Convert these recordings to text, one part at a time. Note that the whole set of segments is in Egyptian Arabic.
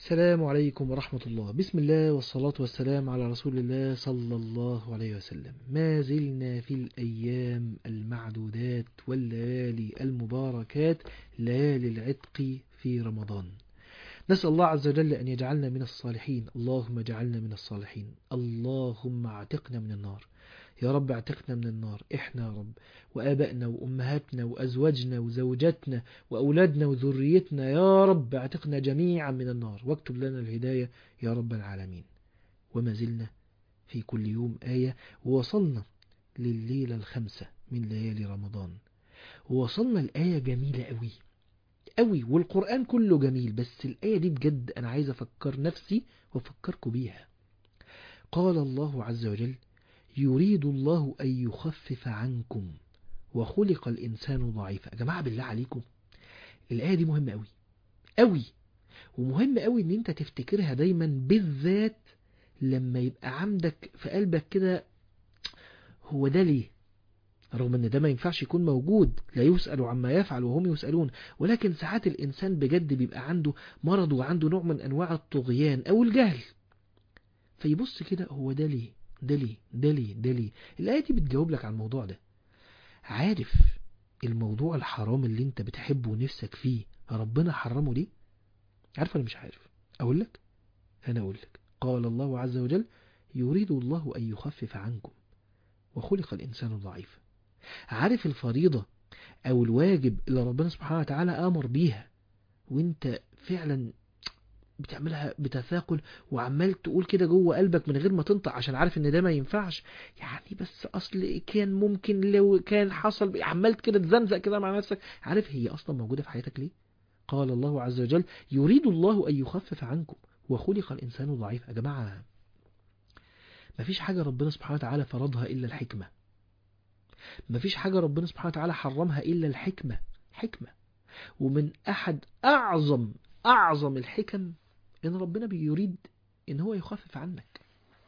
السلام عليكم ورحمة الله بسم الله والصلاة والسلام على رسول الله صلى الله عليه وسلم ما زلنا في الأيام المعدودات والليالي المباركات ليالي العتق في رمضان نسأل الله عز وجل أن يجعلنا من الصالحين اللهم اجعلنا من الصالحين اللهم اعتقنا من النار يا رب اعتقنا من النار احنا يا رب وآبائنا وأمهاتنا وأزواجنا وزوجاتنا وأولادنا وذريتنا يا رب اعتقنا جميعا من النار واكتب لنا الهداية يا رب العالمين وما زلنا في كل يوم آية ووصلنا لليلة الخمسة من ليالي رمضان ووصلنا الآية جميلة قوي قوي والقرآن كله جميل بس الآية دي بجد أنا عايز أفكر نفسي وأفكركم بيها قال الله عز وجل يريد الله أن يخفف عنكم وخلق الإنسان ضعيفا يا جماعة بالله عليكم الآية دي مهمة قوي قوي ومهم قوي ان انت تفتكرها دايما بالذات لما يبقى عندك في قلبك كده هو ده ليه رغم ان ده ما ينفعش يكون موجود لا يسأل عما يفعل وهم يسألون ولكن ساعات الإنسان بجد بيبقى عنده مرض وعنده نوع من أنواع الطغيان أو الجهل فيبص كده هو ده ليه ده ليه ده ليه ده ليه الآية دي بتجاوب لك على الموضوع ده عارف الموضوع الحرام اللي انت بتحبه ونفسك فيه ربنا حرمه ليه عارف ولا مش عارف اقول لك انا اقول لك قال الله عز وجل يريد الله ان يخفف عنكم وخلق الانسان ضعيفا عارف الفريضة او الواجب اللي ربنا سبحانه وتعالى امر بيها وانت فعلا بتعملها بتثاقل وعمال تقول كده جوه قلبك من غير ما تنطق عشان عارف ان ده ما ينفعش يعني بس اصل كان ممكن لو كان حصل عمال كده تزمزق كده مع نفسك عارف هي اصلا موجودة في حياتك ليه قال الله عز وجل يريد الله ان يخفف عنكم وخلق الانسان ضعيف يا جماعة مفيش حاجة ربنا سبحانه وتعالى فرضها الا الحكمة مفيش حاجة ربنا سبحانه وتعالى حرمها الا الحكمة حكمة ومن احد اعظم اعظم الحكم ان ربنا بيريد ان هو يخفف عنك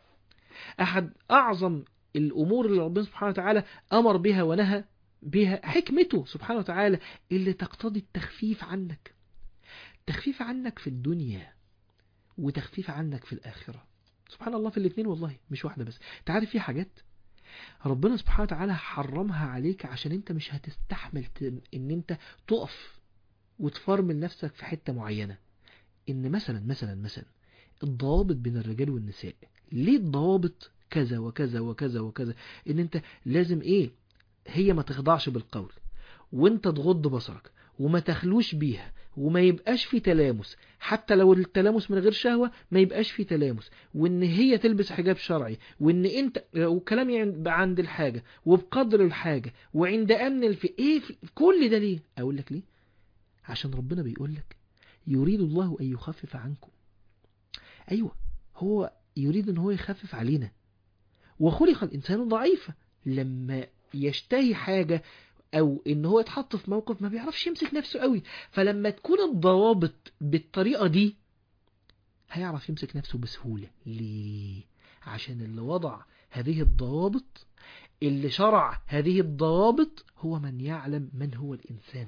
احد اعظم الامور اللي ربنا سبحانه وتعالى امر بها ونهى بها حكمته سبحانه وتعالى اللي تقتضي التخفيف عنك تخفيف عنك في الدنيا وتخفيف عنك في الاخرة سبحان الله في الاثنين والله مش واحدة بس تعرف في حاجات ربنا سبحانه وتعالى حرمها عليك عشان انت مش هتستحمل ان انت تقف وتفرمل نفسك في حتة معينة ان مثلا مثلا مثلا الضوابط بين الرجال والنساء ليه الضوابط كذا وكذا وكذا وكذا ان انت لازم ايه هي ما تخضعش بالقول وانت تغض بصرك وما تخلوش بيها وما يبقاش في تلامس حتى لو التلامس من غير شهوة ما يبقاش في تلامس وان هي تلبس حجاب شرعي وان انت وكلام يبقى عند الحاجة وبقدر الحاجة وعند امن الف ايه في كل ده ليه اقول لك ليه عشان ربنا بيقول لك يريد الله أن يخفف عنكم أيوة هو يريد أن هو يخفف علينا وخلق الإنسان ضعيفا لما يشتهي حاجة أو إن هو يتحط في موقف ما بيعرفش يمسك نفسه قوي فلما تكون الضوابط بالطريقة دي هيعرف يمسك نفسه بسهولة ليه؟ عشان اللي وضع هذه الضوابط اللي شرع هذه الضوابط هو من يعلم من هو الإنسان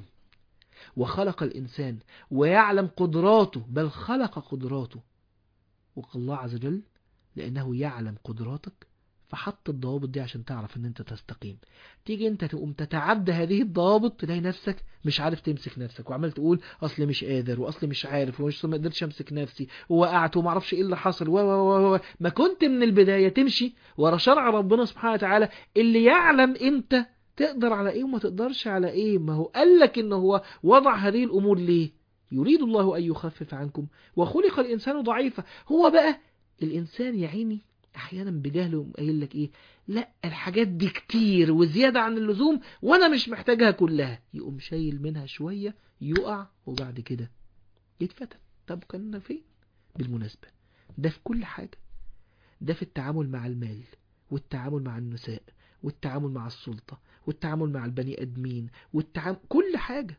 وخلق الإنسان ويعلم قدراته بل خلق قدراته وقال الله عز وجل لأنه يعلم قدراتك فحط الضوابط دي عشان تعرف ان انت تستقيم تيجي انت تقوم تتعدى هذه الضوابط تلاقي نفسك مش عارف تمسك نفسك وعمال تقول اصل مش قادر واصل مش عارف ومش ما قدرتش امسك نفسي ووقعت وما اعرفش ايه اللي حصل و و و ما كنت من البدايه تمشي ورا شرع ربنا سبحانه وتعالى اللي يعلم انت تقدر على ايه وما تقدرش على ايه ما هو قال لك ان هو وضع هذه الامور ليه يريد الله ان يخفف عنكم وخلق الانسان ضعيفا هو بقى الانسان يا عيني احيانا بجهله قايل لك ايه لا الحاجات دي كتير وزيادة عن اللزوم وانا مش محتاجها كلها يقوم شايل منها شوية يقع وبعد كده يتفتن طب كنا فين بالمناسبة ده في كل حاجة ده في التعامل مع المال والتعامل مع النساء والتعامل مع السلطة والتعامل مع البني ادمين والتعامل كل حاجة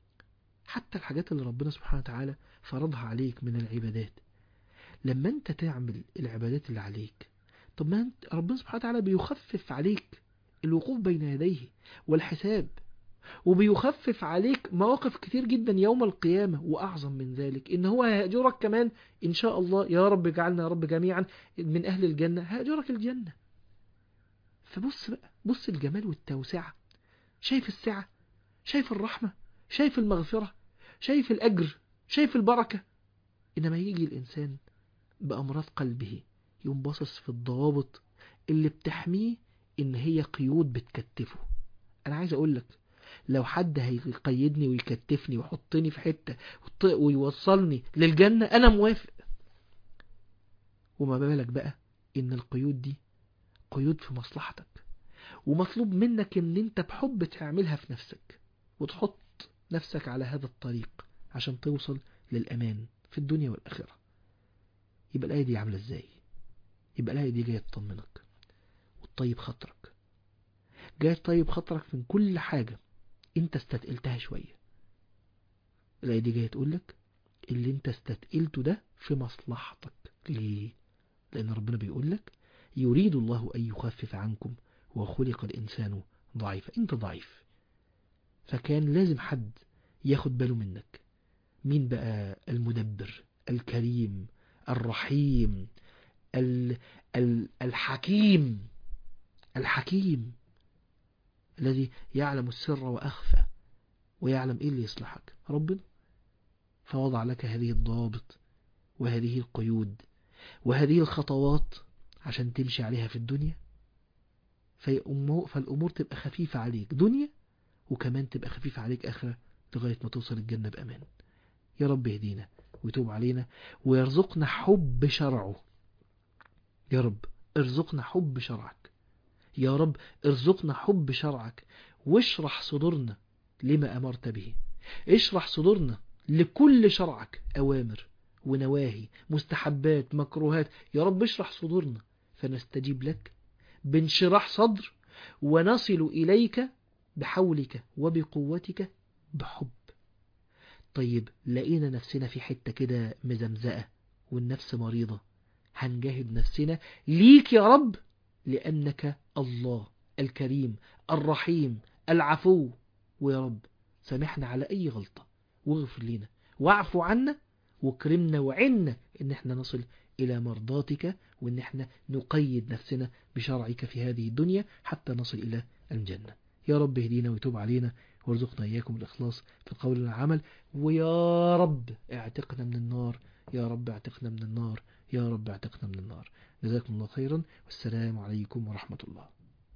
حتى الحاجات اللي ربنا سبحانه وتعالى فرضها عليك من العبادات لما انت تعمل العبادات اللي عليك طب ما انت ربنا سبحانه وتعالى بيخفف عليك الوقوف بين يديه والحساب وبيخفف عليك مواقف كتير جدا يوم القيامة وأعظم من ذلك إن هو هيأجرك كمان إن شاء الله يا رب اجعلنا يا رب جميعا من أهل الجنة هيأجرك الجنة فبص بقى بص الجمال والتوسعة شايف السعة شايف الرحمة شايف المغفرة شايف الأجر شايف البركة إنما يجي الإنسان بأمراض قلبه يقوم باصص في الضوابط اللي بتحميه إن هي قيود بتكتفه أنا عايز أقول لك لو حد هيقيدني ويكتفني ويحطني في حتة ويوصلني للجنة أنا موافق وما بالك بقى إن القيود دي قيود في مصلحتك ومطلوب منك إن أنت بحب تعملها في نفسك وتحط نفسك على هذا الطريق عشان توصل للأمان في الدنيا والآخرة يبقى الآية دي عاملة إزاي يبقى الآية دي جاية تطمنك وتطيب خاطرك جاية تطيب خاطرك من كل حاجة انت استتقلتها شوية الآية دي جاية تقولك اللي انت استتقلته ده في مصلحتك ليه لأن ربنا بيقولك يريد الله أن يخفف عنكم وخلق الإنسان ضعيفا انت ضعيف فكان لازم حد ياخد باله منك مين بقى المدبر الكريم الرحيم ال ال الحكيم الحكيم الذي يعلم السر وأخفى ويعلم إيه اللي يصلحك ربنا فوضع لك هذه الضوابط وهذه القيود وهذه الخطوات عشان تمشي عليها في الدنيا فالأمور تبقى خفيفة عليك دنيا وكمان تبقى خفيفة عليك آخرة لغاية ما توصل الجنة بأمان يا رب يهدينا ويتوب علينا ويرزقنا حب شرعه يا رب ارزقنا حب شرعك يا رب ارزقنا حب شرعك واشرح صدورنا لما أمرت به اشرح صدورنا لكل شرعك أوامر ونواهي مستحبات مكروهات يا رب اشرح صدورنا فنستجيب لك بانشراح صدر ونصل إليك بحولك وبقوتك بحب طيب لقينا نفسنا في حتة كده مزمزقة والنفس مريضة هنجاهد نفسنا ليك يا رب لأنك الله الكريم الرحيم العفو ويا رب سامحنا على أي غلطة واغفر لنا واعفو عنا واكرمنا وعنا ان احنا نصل الى مرضاتك وان احنا نقيد نفسنا بشرعك في هذه الدنيا حتى نصل الى الجنة يا رب اهدينا ويتوب علينا وارزقنا اياكم الاخلاص في القول والعمل ويا رب اعتقنا من النار يا رب اعتقنا من النار يا رب اعتقنا من النار جزاكم الله خيرا والسلام عليكم ورحمة الله